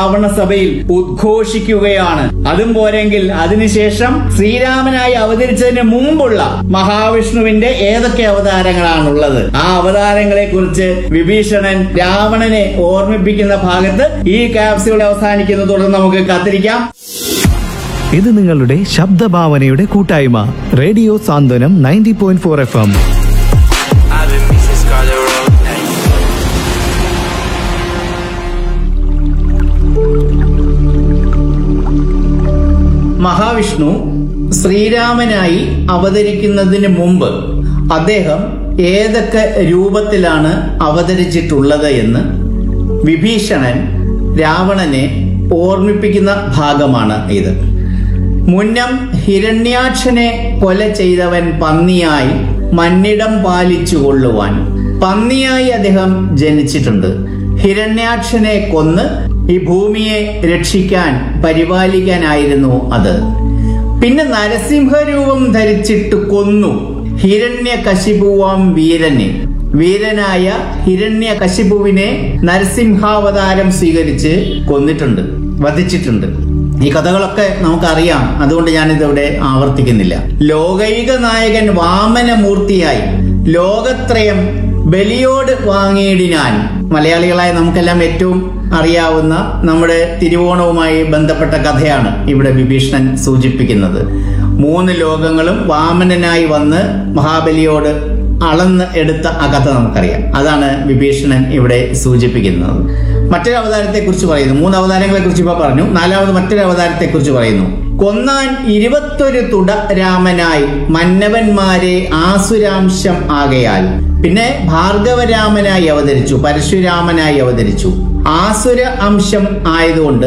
രാവണ സഭയിൽ ഉദ്ഘോഷിക്കുകയാണ് അതും പോരെങ്കിൽ അതിനുശേഷം ശ്രീരാമനായി അവതരിച്ചതിന് മുമ്പുള്ള മഹാവിഷ്ണുവിന്റെ ഏതൊക്കെ അവതാരങ്ങളാണുള്ളത് ആ അവതാരങ്ങളെ കുറിച്ച് വിഭീഷണൻ രാവണനെ ഓർമ്മിപ്പിക്കുന്ന ഭാഗത്ത് ഈ ക്യാപ്സ്യൂൾ അവസാനിക്കുന്നു തുടർന്ന് നമുക്ക് കാത്തിരിക്കാം ഇത് നിങ്ങളുടെ ശബ്ദഭാവനയുടെ കൂട്ടായ്മ radio Santhwanam ninety point four F M I've been missing Scarlet Road. Mahavishnu ശ്രീരാമനായി അവതരിക്കുന്നതിന് മുമ്പ് അദ്ദേഹം ഏതൊക്കെ രൂപത്തിലാണ് അവതരിച്ചിട്ടുള്ളത് എന്ന് വിഭീഷണൻ രാവണനെ ഓർമ്മിപ്പിക്കുന്ന ഭാഗമാണ് ഇത് മുന്നം ഹിരണ്യാക്ഷനെ കൊല ചെയ്തവൻ പന്നിയായി മന്നിടം പാലിച്ചു കൊള്ളുവാൻ പന്നിയായി അദ്ദേഹം ജനിച്ചിട്ടുണ്ട് ഹിരണ്യാക്ഷനെ കൊന്ന് ഈ ഭൂമിയെ രക്ഷിക്കാൻ പരിപാലിക്കാനായിരുന്നു അത് പിന്നെ നരസിംഹരൂപം ധരിച്ചിട്ട് കൊന്നു ഹിരണ്യകശിപുവാം വീരനെ വീരനായ ഹിരണ്യകശിപുവിനെ നരസിംഹാവതാരം സ്വീകരിച്ച് കൊന്നിട്ടുണ്ട് വധിച്ചിട്ടുണ്ട് ഈ കഥകളൊക്കെ നമുക്കറിയാം അതുകൊണ്ട് ഞാനിതിവിടെ ആവർത്തിക്കുന്നില്ല ലോകൈക നായകൻ വാമനമൂർത്തിയായി ലോകത്രയം ബലിയോട് വാങ്ങിയിടിനാൻ മലയാളികളായ നമുക്കെല്ലാം ഏറ്റവും അറിയാവുന്ന നമ്മുടെ തിരുവോണവുമായി ബന്ധപ്പെട്ട കഥയാണ് ഇവിടെ വിഭീഷണൻ സൂചിപ്പിക്കുന്നത് മൂന്ന് ലോകങ്ങളും വാമനനായി വന്ന് മഹാബലിയോട് അളന്ന് എടുത്ത ആ കഥ നമുക്കറിയാം അതാണ് വിഭീഷണൻ ഇവിടെ സൂചിപ്പിക്കുന്നത് മറ്റൊരു അവതാരത്തെ കുറിച്ച് പറയുന്നു മൂന്ന് അവതാരങ്ങളെ കുറിച്ച് ഇപ്പൊ പറഞ്ഞു നാലാമത് മറ്റൊരു അവതാരത്തെ കുറിച്ച് പറയുന്നു കൊന്നാൻ ഇരുപത്തൊരു തുട രാമനായി മന്നവന്മാരെ ആസുരാംശം ആകയാൽ പിന്നെ ഭാർഗവരാമനായി അവതരിച്ചു പരശുരാമനായി അവതരിച്ചു ആസുര അംശം ആയതുകൊണ്ട്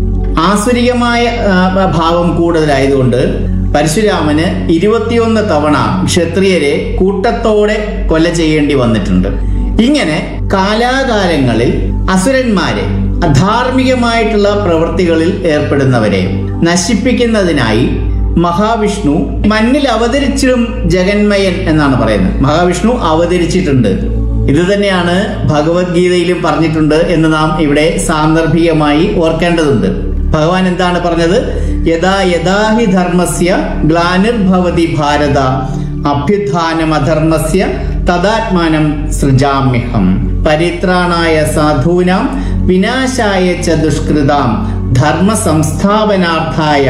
ആസുരികമായ ആ, ഭാവം കൂടുതലായതുകൊണ്ട് പരശുരാമന് ഇരുപത്തിയൊന്ന് തവണ ക്ഷത്രിയരെ കൂട്ടത്തോടെ കൊല ചെയ്യേണ്ടി വന്നിട്ടുണ്ട് ഇങ്ങനെ കാലാകാലങ്ങളിൽ അസുരന്മാരെ അധാർമികമായിട്ടുള്ള പ്രവൃത്തികളിൽ ഏർപ്പെടുന്നവരെ നശിപ്പിക്കുന്നതിനായി മഹാവിഷ്ണു മണ്ണിൽ അവതരിച്ചിടും ജഗന്മയൻ എന്നാണ് പറയുന്നത് മഹാവിഷ്ണു അവതരിച്ചിട്ടുണ്ട് ഇത് തന്നെയാണ് ഭഗവത്ഗീതയിലും പറഞ്ഞിട്ടുണ്ട് എന്ന് നാം ഇവിടെ സാന്ദർഭികമായി ഓർക്കേണ്ടതുണ്ട് ഭഗവാൻ എന്താണ് പറഞ്ഞത് യഥാ യഥാ ഹി ധർമ്മസ്യ ഗ്ലാനിർഭവതി ഭാരത അഭ്യുത്ഥാനമധർമ്മസ്യ തദാത്മാനം സൃജാമ്യഹം പരിത്രാണായ സാധൂനാം വിനാശായ ച ദുഷ്കൃതാം ധർമ്മ സംസ്ഥാപനാർത്ഥായ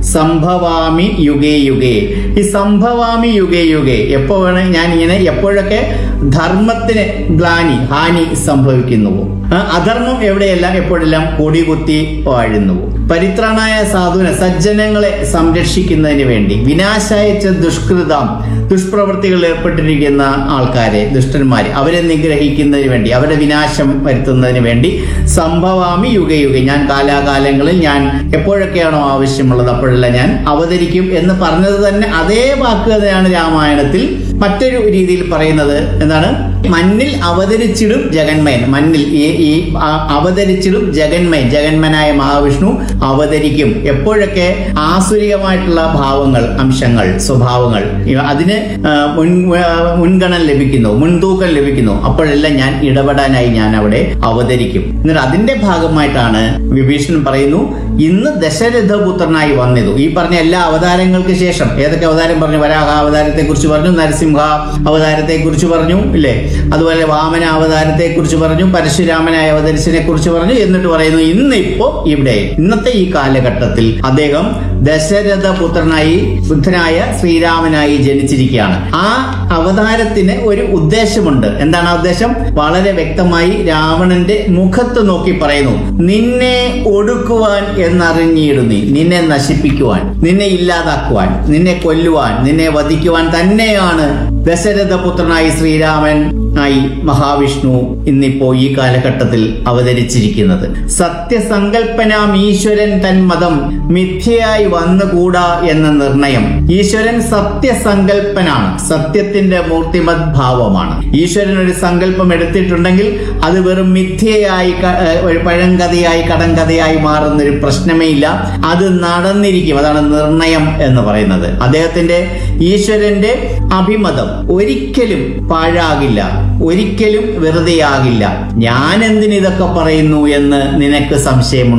സംഭവാമി യുഗേ യുഗേ ഈ സംഭവാമി യുഗേ യുഗേ എപ്പോ വേണേ ഞാൻ ഇങ്ങനെ എപ്പോഴൊക്കെ ധർമ്മത്തിന് ഗ്ലാനി ഹാനി സംഭവിക്കുന്നുവോ ആ, അധർമ്മം എവിടെയെല്ലാം എപ്പോഴെല്ലാം കൊടികുത്തി വാഴുന്നുവോ പരിത്രാണായ സാധുന സജ്ജനങ്ങളെ സംരക്ഷിക്കുന്നതിന് വേണ്ടി വിനാശായച്ച ദുഷ്കൃതം ദുഷ്പ്രവൃത്തികളിൽ ഏർപ്പെട്ടിരിക്കുന്ന ആൾക്കാരെ ദുഷ്ടന്മാരെ അവരെ നിഗ്രഹിക്കുന്നതിന് വേണ്ടി അവരുടെ വിനാശം വരുത്തുന്നതിന് വേണ്ടി സംഭവാമി യുഗ യുഗ ഞാൻ കാലാകാലങ്ങളിൽ ഞാൻ എപ്പോഴൊക്കെയാണോ ആവശ്യമുള്ളത് അപ്പോഴെല്ലാം ഞാൻ അവതരിക്കും എന്ന് പറഞ്ഞത് തന്നെ അതേ വാക്ക് തന്നെയാണ് രാമായണത്തിൽ മറ്റൊരു രീതിയിൽ പറയുന്നത് എന്താണ് മണ്ണിൽ അവതരിച്ചിടും ജഗന്മയൻ മണ്ണിൽ ഈ ഈ ആ- അവതരിച്ചിടും ജഗന്മയൻ ജഗന്മനായ മഹാവിഷ്ണു അവതരിക്കും എപ്പോഴൊക്കെ ആസുരികമായിട്ടുള്ള ഭാവങ്ങൾ അംശങ്ങൾ സ്വഭാവങ്ങൾ ഇവ- അതിന് ആ, മുൻ ആ, മുൻഗണന ലഭിക്കുന്നു മുൻതൂക്കം ലഭിക്കുന്നു അപ്പോഴെല്ലാം ഞാൻ ഇടപെടാനായി ഞാൻ അവിടെ അവതരിക്കും എന്നിട്ട് അതിന്റെ ഭാഗമായിട്ടാണ് വിഭീഷണൻ പറയുന്നു ഇന്ന് ദശരഥപുത്രനായി വന്നിതു ഈ പറഞ്ഞ എല്ലാ അവതാരങ്ങൾക്ക് ശേഷം ഏതൊക്കെ അവതാരം പറഞ്ഞു വരാഹ അവതാരത്തെ കുറിച്ച് പറഞ്ഞു നരസിംഹ അവതാരത്തെ കുറിച്ച് പറഞ്ഞു ഇല്ലേ അതുപോലെ വാമന അവതാരത്തെ കുറിച്ച് പറഞ്ഞു പരശുരാമനായ അവതരിച്ചതിനെ കുറിച്ച് പറഞ്ഞു എന്നിട്ട് പറയുന്നു ഇന്നിപ്പോ ഇവിടെ ഇന്നത്തെ ഈ കാലഘട്ടത്തിൽ അദ്ദേഹം ദശരഥ പുത്രനായി ബുദ്ധനായ ശ്രീരാമനായി ജനിച്ചിരിക്കുകയാണ് ആ അവതാരത്തിന് ഒരു ഉദ്ദേശമുണ്ട് എന്താണ് ആ ഉദ്ദേശം വളരെ വ്യക്തമായി രാവണന്റെ മുഖത്ത് നോക്കി പറയുന്നു നിന്നെ ഒടുക്കുവാൻ എന്നറിഞ്ഞിടുന്നി നിന്നെ നശിപ്പിക്കുവാൻ നിന്നെ ഇല്ലാതാക്കുവാൻ നിന്നെ കൊല്ലുവാൻ നിന്നെ വധിക്കുവാൻ തന്നെയാണ് ദശരഥ പുത്രനായി ശ്രീരാമൻ ആയി മഹാവിഷ്ണു ഇന്നിപ്പോ ഈ കാലഘട്ടത്തിൽ അവതരിച്ചിരിക്കുന്നത് സത്യസങ്കല്പനാം ഈശ്വരൻ തന്മതം മിഥ്യയായി വന്നുകൂടാ എന്ന നിർണയം ഈശ്വരൻ സത്യസങ്കല്പനാണ് സത്യത്തിന്റെ മൂർത്തിമത് ഭാവമാണ് ഈശ്വരൻ ഒരു സങ്കല്പം എടുത്തിട്ടുണ്ടെങ്കിൽ അത് വെറും മിഥ്യയായി ക- ഏഹ് ഒരു പഴങ്കഥയായി കടങ്കഥയായി മാറുന്ന ഒരു പ്രശ്നമേ ഇല്ല അത് നടന്നിരിക്കും അതാണ് നിർണയം എന്ന് പറയുന്നത് അദ്ദേഹത്തിന്റെ ഈശ്വരന്റെ അഭിമതം ഒരിക്കലും പാഴാകില്ല ഒരിക്കലും വെറുതെയാകില്ല ഞാൻ എന്തിന് ഇതൊക്കെ പറയുന്നു എന്ന് നിനക്ക് സംശയമുണ്ട്